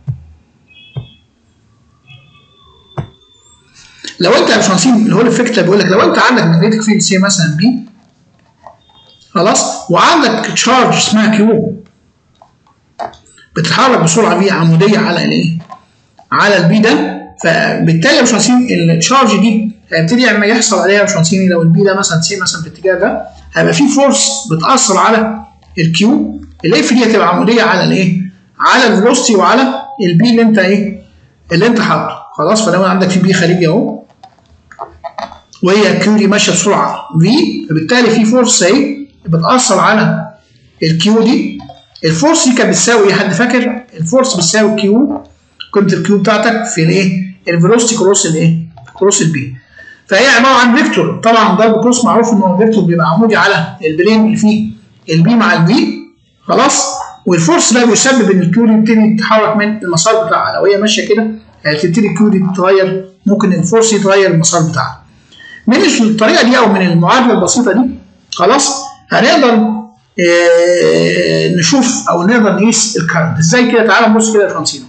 [SPEAKER 1] لو انت يا باشمهندسين الهول افكت بيقول لك لو انت عندك ماجنتيك فيلد سي مثلا بي خلاص وعندك تشارج اسمها كيو بتتحرك بسرعه بي عموديه على الايه؟ على البي ده فبالتالي يا باشمهندسين التشارج دي هيبتدي لما يحصل عليها يا باشمهندسين لو البي ده مثلا سي مثلا في الاتجاه ده هيبقى في فورس بتاثر على الكيو الاف دي هتبقى عموديه على الايه؟ على الفيلوسيتي وعلى البي اللي انت ايه؟ اللي انت حاطه خلاص فلو عندك في بي خارجي اهو وهي كيو دي ماشيه بسرعه في فبالتالي في فورس اهي بتاثر على الكيو دي الفورس دي كانت بتساوي ايه حد فاكر؟ الفورس بتساوي كيو قيمه الكيو بتاعتك في الايه؟ الفيلوسيتي كروس الايه؟ كروس البي فهي عباره عن فيكتور طبعا ضرب كروس معروف ان هو فيكتور بيبقى عمودي على البلين اللي فيه البي مع البي خلاص والفورس ده بيسبب ان الكيو دي تبتدي تتحرك من المسار بتاعها لو هي ماشيه كده هتبتدي الكيو دي تتغير ممكن الفورس يتغير المسار بتاعها من الطريقه دي او من المعادله البسيطه دي خلاص هنقدر اه نشوف او نقدر نقيس الكارنت ازاي كده تعالى نبص كده يا باشمهندسين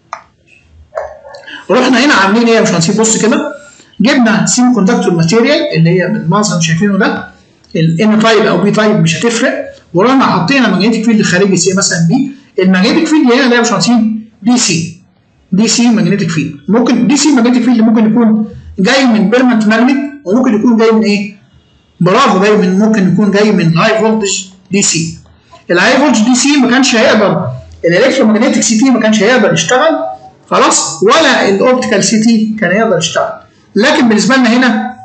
[SPEAKER 1] رحنا هنا عاملين ايه يا باشمهندسين بص كده جبنا سيمي كوندكتور ماتيريال اللي هي بالمنظر اللي شايفينه ده الان تايب او بي تايب مش هتفرق ورحنا حطينا ماجنتيك فيلد خارجي سي مثلا بي الماجنتيك فيلد هنا ده يا باشمهندسين دي سي دي سي ماجنتيك فيلد ممكن دي سي ماجنتيك فيلد ممكن يكون جاي من بيرمنت ماجنت وممكن يكون جاي من ايه؟ برافو جاي من ممكن يكون جاي من هاي فولتج دي سي الهاي فولتج دي سي ما كانش هيقدر الالكترومagnetic سي تي ما كانش هيقدر يشتغل خلاص ولا الاوبتيكال سي تي كان يقدر يشتغل لكن بالنسبه لنا هنا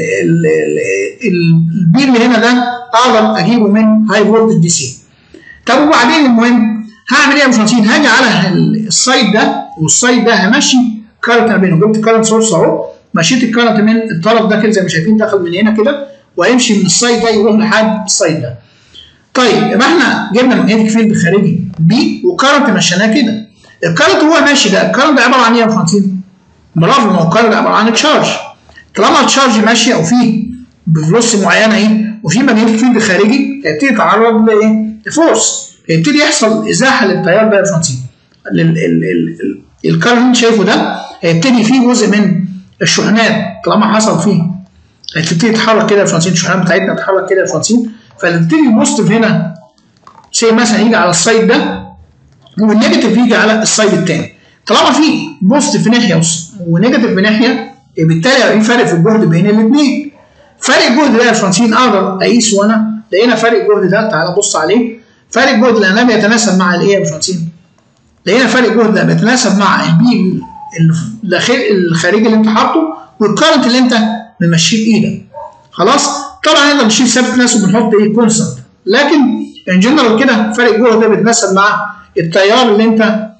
[SPEAKER 1] البي اللي هنا ده اقدر اجيبه من هاي فولتج دي سي طب وبعدين المهم هعمل ايه يا باشمهندسين؟ هاجي على السايد ده والسايد ده همشي كارنت ما بينهم جبت كارنت سورس اهو مشيت الكارنت من الطرف ده كده زي ما شايفين دخل من هنا كده وهيمشي من السايد ده يروح لحد السايد ده. طيب يبقى احنا جبنا ماجنتيك فيلد خارجي بي وكارنت مشيناه كده. الكارنت وهو ماشي ده الكارنت ده عباره عن ايه يا باشمهندسين؟ برافو ما هو الكارنت عباره عن تشارج. طالما التشارج ماشيه وفيه بفلوس معينه ايه وفي ماجنتيك فيلد خارجي هيبتدي يتعرض لايه؟ لفورس هيبتدي يحصل ازاحه للتيار ده يا باشمهندسين. الكارنت اللي شايفه ده هيبتدي فيه جزء من الشحنات طالما حصل فيه هتبتدي تتحرك كده يا باشمهندسين الشحنات بتاعتنا تتحرك كده يا باشمهندسين فنبتدي البوزيتيف هنا سي مثلا يجي على السايد ده والنيجاتيف يجي على السايد الثاني طالما في بوزيتيف في ناحيه ونيجاتيف في ناحيه بالتالي هيبقى في فرق في الجهد بين الاثنين فرق الجهد ده يا فرانسين اقدر اقيسه وانا لقينا فرق الجهد ده تعالى بص عليه فرق الجهد الامامي بيتناسب مع الايه يا فرانسين لقينا فرق الجهد ده بيتناسب مع البي الخارجي اللي انت حاطه والكرنت اللي انت ممشيه بايدك خلاص طبعا نقدر نشيل ثابت تناسب ونحط ايه كونستنت لكن ان جنرال كده فرق الجهد ده بيتناسب مع التيار اللي انت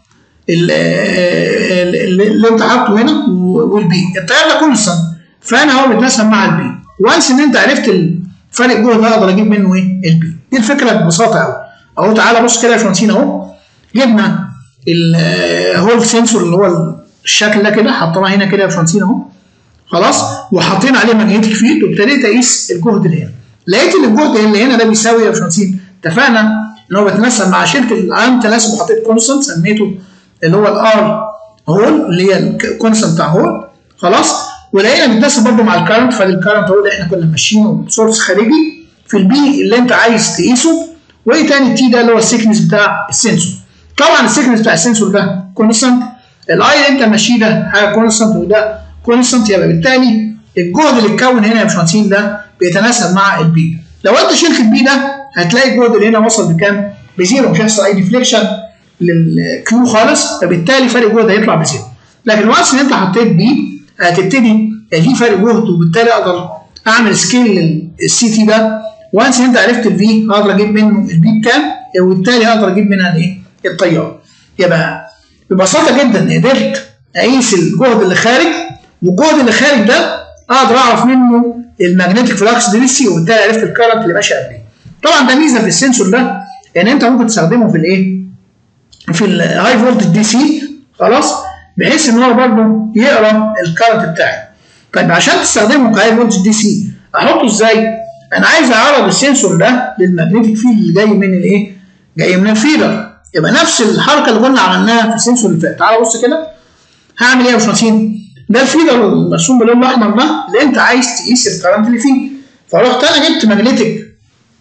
[SPEAKER 1] اللي انت حاطه هنا والبي التيار ده كونستنت فانا هو بيتناسب مع البي وانس ان انت عرفت فرق الجهد ده اقدر اجيب منه ايه البي دي الفكره ببساطه قوي اهو تعالى بص كده يا فرانسين اهو جبنا الهول سنسور اللي هو الشكل ده كده حطيناه هنا كده يا فرانسين اهو خلاص وحطينا عليه ماجنتيك فيلد وابتديت اقيس الجهد اللي هنا لقيت ان الجهد اللي هنا ده بيساوي يا فرانسين اتفقنا ان هو بيتناسب مع شركه العام تناسب وحطيت كونستنت سميته اللي هو الار هول اللي هي الكونستنت بتاع هول خلاص ولقينا بيتناسب برضه مع الكارنت فالكارنت هو اللي احنا كنا ماشيينه سورس خارجي في البي اللي انت عايز تقيسه وايه تاني التي ده اللي هو السيكنس بتاع السنسور طبعا السيكنس بتاع السنسور ده كونستنت الاي اللي انت ماشيه ده حاجه كونستنت وده كونستنت يبقى بالتالي الجهد اللي اتكون هنا يا باشمهندسين ده بيتناسب مع البي لو انت شلت البي ده هتلاقي الجهد اللي هنا وصل بكام؟ بزيرو مش هيحصل اي ديفليكشن للكيو خالص فبالتالي فرق الجهد هيطلع بزيرو لكن وانس ان انت حطيت بي هتبتدي في فرق جهد وبالتالي اقدر اعمل سكيل للسي تي ده وانس ان انت عرفت الفي اقدر اجيب منه البي بكام وبالتالي اقدر اجيب منها الايه؟ التيار يبقى ببساطه جدا قدرت اقيس الجهد اللي خارج والجهد اللي خارج ده اقدر اعرف منه الماجنتيك فلكس دي سي وبالتالي عرفت الكارنت اللي ماشي قد ايه. طبعا ده ميزه في السنسور ده ان يعني انت ممكن تستخدمه في الايه؟ في الهاي فولتج دي سي خلاص بحيث ان هو برضه يقرا الكارنت بتاعي. طيب عشان تستخدمه كهاي فولتج دي سي احطه ازاي؟ انا عايز اعرض السنسور ده للماجنتيك فيلد اللي جاي من الايه؟ جاي من الفيدر يبقى نفس الحركه اللي كنا عملناها في السنسور اللي فات تعالى بص كده هعمل ايه يا باشمهندسين؟ ده الفيدر المرسوم باللون الاحمر ده اللي انت عايز تقيس الكرنت اللي فيه فرحت انا جبت ماجنتيك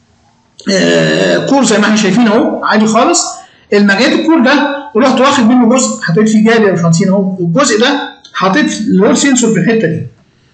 [SPEAKER 1] آه كور زي ما احنا شايفين اهو عادي خالص الماجنتيك كور ده ورحت واخد منه جزء حطيت فيه جاب يا باشمهندسين اهو والجزء ده حطيت الهول سنسور في الحته دي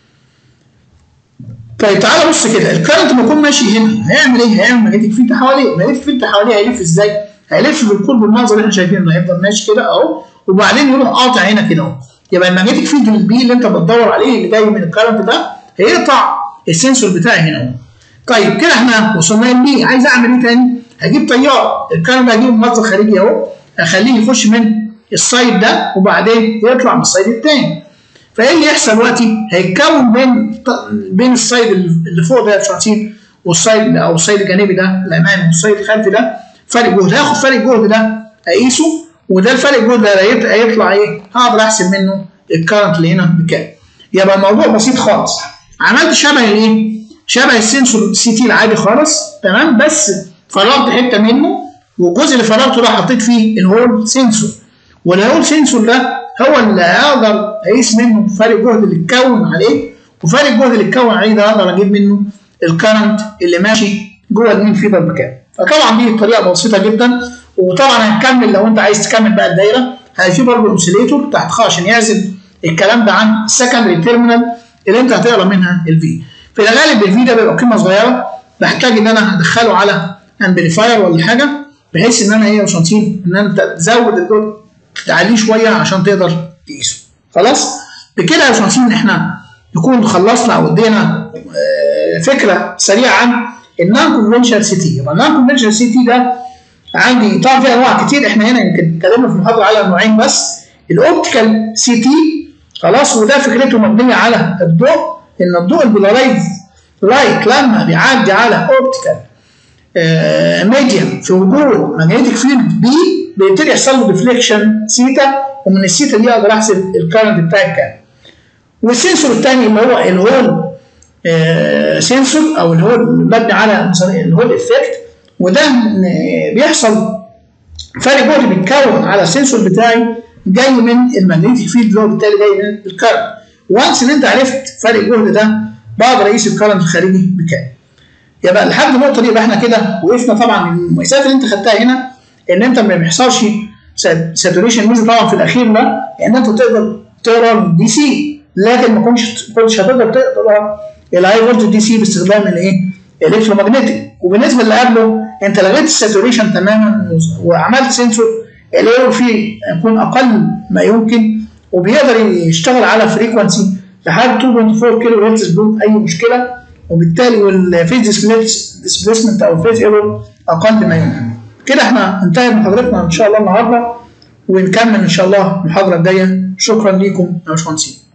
[SPEAKER 1] طيب تعالى بص كده الكرنت لما يكون ماشي هنا هيعمل ايه؟ هيعمل ماجنتيك فيلد حواليه، الماجنتيك فيلد حواليه هيلف ازاي؟ هيلف في الكور بالمنظر اللي احنا شايفينه هيفضل ماشي كده اهو وبعدين يروح قاطع هنا كده اهو يبقى الماجنتيك فيلد البي اللي انت بتدور عليه اللي جاي من الكرنت ده هيقطع السنسور بتاعي هنا اهو طيب كده احنا وصلنا للبي عايز اعمل ايه تاني؟ هجيب تيار الكرنت ده هجيبه مصدر خارجي اهو اخليه يخش من السايد ده وبعدين يطلع من السايد التاني فايه اللي يحصل دلوقتي؟ هيتكون بين بين السايد اللي فوق ده الشرطين والسايد او السايد الجانبي ده الامامي والسايد الخلفي ده فرق جهد هاخد فرق الجهد ده اقيسه وده الفرق الجهد ده هيطلع ايه؟ هقدر احسب منه الكرنت اللي هنا بكام. يبقى الموضوع بسيط خالص. عملت شبه الايه؟ شبه السنسور سي تي العادي خالص تمام بس فرغت حته منه والجزء اللي فرغته ده حطيت فيه الهول سنسور والهول سنسور ده هو اللي هقدر اقيس منه فرق الجهد اللي اتكون عليه وفرق الجهد اللي اتكون عليه ده اقدر اجيب منه الكرنت اللي ماشي جوه المين فيبر بكام. فطبعا دي طريقه بسيطه جدا وطبعا هنكمل لو انت عايز تكمل بقى الدايره هيبقى في برضه اوسيليتور تحت عشان يعزل الكلام ده عن السكندري تيرمينال اللي انت هتقرا منها الفي. في الغالب الفي ده بيبقى قيمه صغيره بحتاج ان انا ادخله على امبليفاير ولا حاجه بحيث ان انا ايه يا شنطين ان انت تزود الجهد تعليه شويه عشان تقدر تقيسه. خلاص؟ بكده يا شنطين احنا نكون خلصنا او ادينا فكره سريعه عن النون كونفنشال سي تي يبقى النون كونفنشال سي تي ده عندي طبعا في انواع كتير احنا هنا يمكن اتكلمنا في المحاضره على نوعين بس الاوبتيكال سي تي خلاص وده فكرته مبنيه على الضوء ان الضوء البولارايز لايت لما بيعدي على اوبتيكال آه ميديم في وجود ماجنتيك فيلد بي بيبتدي يحصل له ديفليكشن سيتا ومن السيتا دي اقدر احسب الكارنت بتاعي كام والسنسور الثاني اللي هو الهول آه سنسور او الهول مبني على الهول افكت وده بيحصل فرق جهد بيتكون على السنسور بتاعي جاي من الماجنتيك فيلد اللي هو بالتالي جاي من الكارنت وانس ان انت عرفت فرق الجهد ده بقدر اقيس الكارنت الخارجي بكام يبقى لحد النقطه دي يبقى احنا كده وقفنا طبعا المقياسات اللي انت خدتها هنا ان انت ما بيحصلش ساتوريشن ميزه طبعا في الاخير ده ان انت تقدر تقرا الدي سي لكن ما كنتش كنتش هتقدر تقرا الهاي فولت دي سي باستخدام الايه؟ الالكترومagnetic وبالنسبه اللي قبله انت لغيت الساتوريشن تماما وعملت سنسور الايرور فيه يكون اقل ما يمكن وبيقدر يشتغل على فريكونسي لحد 2.4 كيلو هرتز بدون اي مشكله وبالتالي والفيز ديسبيسمنت او الفيز ايرور اقل ما يمكن كده احنا انتهت محاضرتنا ان شاء الله النهارده ونكمل ان شاء الله المحاضره الجايه شكرا ليكم يا باشمهندسين